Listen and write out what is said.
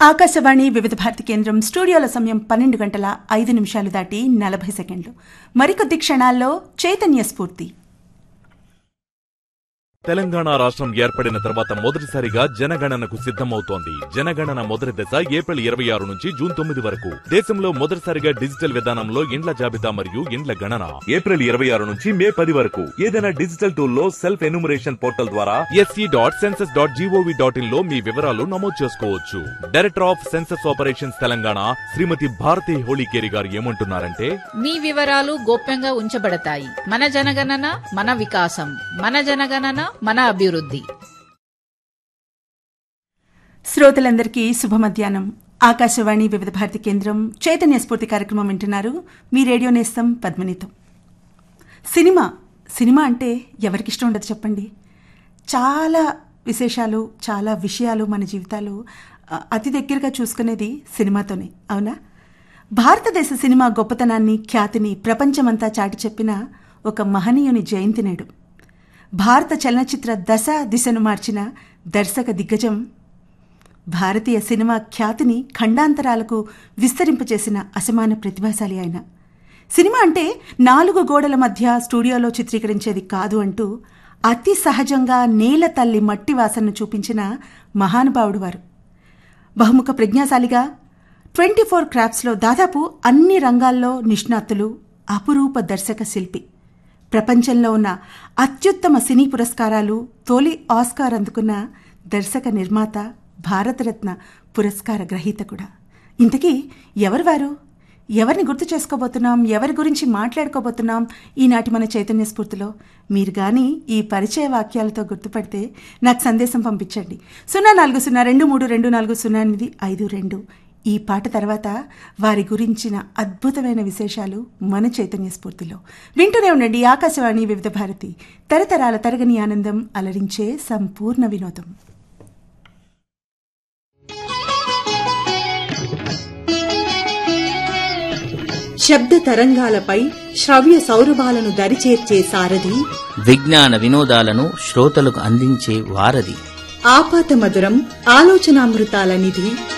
ఆకాశవాణి వివిధ భారతి కేంద్రం స్టూడియోల సమయం పన్నెండు గంటల ఐదు నిమిషాలు దాటి నలభై సెకండ్లు మరికొద్ది క్షణాల్లో చైతన్య స్ఫూర్తి తెలంగాణ రాష్ట్రం ఏర్పడిన తర్వాత మొదటిసారిగా జనగణనకు సిద్ధమవుతోంది జనగణన మొదటి దశ ఏప్రిల్ ఇరవై ఆరు నుంచి జూన్ తొమ్మిది వరకు దేశంలో మొదటిసారిగా డిజిటల్ విధానంలో ఇండ్ల జాబితా మరియు ఇండ్ల గణన ఏప్రిల్ ఇరవై ఆరు నుంచి మే పది వరకు ఏదైనా డిజిటల్ టూల్ లో సెల్ఫ్ ఎన్యూమరేషన్ పోర్టల్ ద్వారా SE dot census dot gov dot in లో మీ వివరాలు నమోదు చేసుకోవచ్చు director of census operations Telangana Shrimati Bharati Holikeri గారు ఏమంటున్నారంటే మీ వివరాలు గోప్యంగా ఉంచబడతాయి మన జనగణన మన వికాసం మన జనగణన మన అభివృద్ధి శ్రోతలందరికీ శుభ మధ్యాహ్నం ఆకాశవాణి వివిధ భారతి కేంద్రం చైతన్య స్ఫూర్తి కార్యక్రమం వింటున్నారు మీ రేడియో నేస్తం పద్మనితం సినిమా సినిమా అంటే ఎవరికి ఇష్టం ఉండదు చెప్పండి చాలా విశేషాలు చాలా విషయాలు మన జీవితాలు ఆ, అతి దగ్గరగా చూసుకునేది సినిమాతోనే అవునా భారతదేశ సినిమా గొప్పతనాన్ని ఖ్యాతిని ప్రపంచమంతా చాటి చెప్పిన ఒక మహనీయుని జయంతి నేడు భారత చలనచిత్ర దశ దిశను మార్చిన దర్శక దిగ్గజం భారతీయ సినిమా ఖ్యాతిని ఖండాంతరాలకు విస్తరింపచేసిన అసమాన ప్రతిభాశాలి ఆయన సినిమా అంటే నాలుగు గోడల మధ్య స్టూడియోలో చిత్రీకరించేది కాదు అంటూ అతి సహజంగా నేల తల్లి మట్టి వాసనను చూపించిన మహానుభావుడు వారు బహుముఖ ప్రజ్ఞాశాలిగా ట్వంటీ ఫోర్ క్రాఫ్ట్స్లో దాదాపు అన్ని రంగాల్లో నిష్ణాతులు అపురూప దర్శక శిల్పి ప్రపంచంలో ఉన్న అత్యుత్తమ సినీ పురస్కారాలు తొలి ఆస్కార్ అందుకున్న దర్శక నిర్మాత భారతరత్న పురస్కార గ్రహీత కూడా ఇంతకీ ఎవరు వారు ఎవరిని గుర్తు చేసుకోబోతున్నాం ఎవరి గురించి మాట్లాడుకోబోతున్నాం ఈనాటి మన చైతన్య స్ఫూర్తిలో మీరు కానీ ఈ పరిచయ వాక్యాలతో గుర్తుపడితే నాకు సందేశం పంపించండి సున్నా నాలుగు సున్నా రెండు మూడు రెండు నాలుగు సున్నా ఎనిమిది ఐదు రెండు ఈ పాట తర్వాత వారి గురించిన అద్భుతమైన విశేషాలు మన చైతన్య స్ఫూర్తిలో వింటూనే ఉండండి ఆకాశవాణి వివిధ భారతి తరతరాల తరగని ఆనందం అలరించే సంపూర్ణ వినోదం శబ్ద తరంగాలపై శ్రవ్య సౌరభాలను దరిచేర్చే సారథి విజ్ఞాన వినోదాలను శ్రోతలకు అందించే వారధి ఆపాత మధురం ఆలోచనామృతాల నిధి